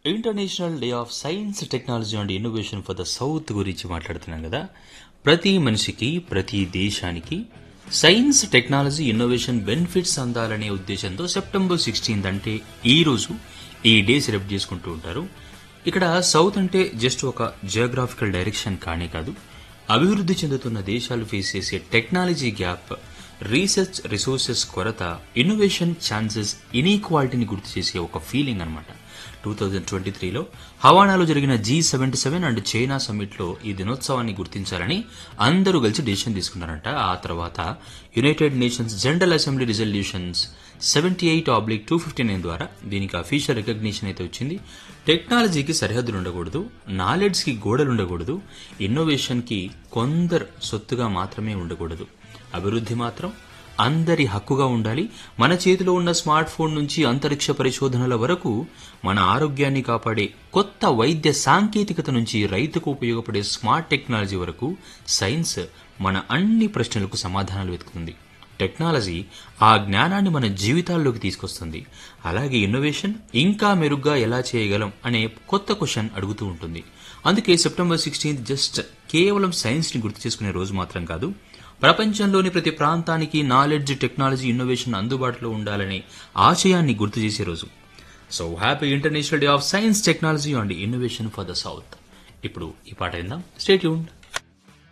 international day of science technology and innovation for the south గురించి మాట్లాడుతున్నాం కదా ప్రతి మనిషికి ప్రతి దేశానికి సైన్స్ టెక్నాలజీ ఇన్నోవేషన్ బెనిఫిట్స్ అందాలనే ఉద్దేశంతో సెప్టెంబర్ సిక్స్టీన్త్ అంటే ఈ రోజు ఈ డే సెలబ్రేట్ చేసుకుంటూ ఉంటారు ఇక్కడ సౌత్ అంటే జస్ట్ ఒక జియోగ్రాఫికల్ డైరెక్షన్ కానే కాదు అభివృద్ధి చెందుతున్న దేశాలు ఫేస్ చేసే టెక్నాలజీ గ్యాప్ రీసెర్చ్ రిసోర్సెస్ కొరత ఇన్నోవేషన్ ఛాన్సెస్ ఇనీక్వాలిటీని గుర్తు చేసే ఒక ఫీలింగ్ అనమాట టూ థౌజండ్ ట్వంటీ త్రీలో హవానాలో జరిగిన G seventy seven and China సమ్మిట్లో ఈ దినోత్సవాన్ని గుర్తించాలని అందరూ కలిసి డెసిషన్ తీసుకున్నారంట ఆ తర్వాత United Nations General Assembly resolutions seventy eight oblique two fifty nine ద్వారా దీనికి అఫీషియల్ రికగ్నిషన్ అయితే వచ్చింది టెక్నాలజీకి సరిహద్దులు ఉండకూడదు నాలెడ్జ్కి గోడలు ఉండకూడదు ఇన్నోవేషన్కి కొందరు సొత్తుగా మాత్రమే ఉండకూడదు అభివృద్ధి మాత్రం అందరి హక్కుగా ఉండాలి మన చేతిలో ఉన్న స్మార్ట్ ఫోన్ నుంచి అంతరిక్ష పరిశోధనల వరకు మన ఆరోగ్యాన్ని కాపాడే కొత్త వైద్య సాంకేతికత నుంచి రైతుకు ఉపయోగపడే స్మార్ట్ టెక్నాలజీ వరకు సైన్స్ మన అన్ని ప్రశ్నలకు సమాధానాలు వెతుకుతుంది టెక్నాలజీ ఆ జ్ఞానాన్ని మన జీవితాల్లోకి తీసుకొస్తుంది అలాగే ఇన్నోవేషన్ ఇంకా మెరుగ్గా ఎలా చేయగలం అనే కొత్త క్వశ్చన్ అడుగుతూ ఉంటుంది అందుకే సెప్టెంబర్ సిక్స్టీన్త్ జస్ట్ కేవలం సైన్స్ని గుర్తు చేసుకునే రోజు మాత్రం కాదు ప్రపంచంలోని ప్రతి ప్రాంతానికి నాలెడ్జ్ టెక్నాలజీ ఇన్నోవేషన్ అందుబాటులో ఉండాలనే ఆశయాన్ని గుర్తు చేసే రోజు so happy international day of science technology and innovation for the south ఇప్పుడు ఈ పాట విందాం స్టేట్ యూన్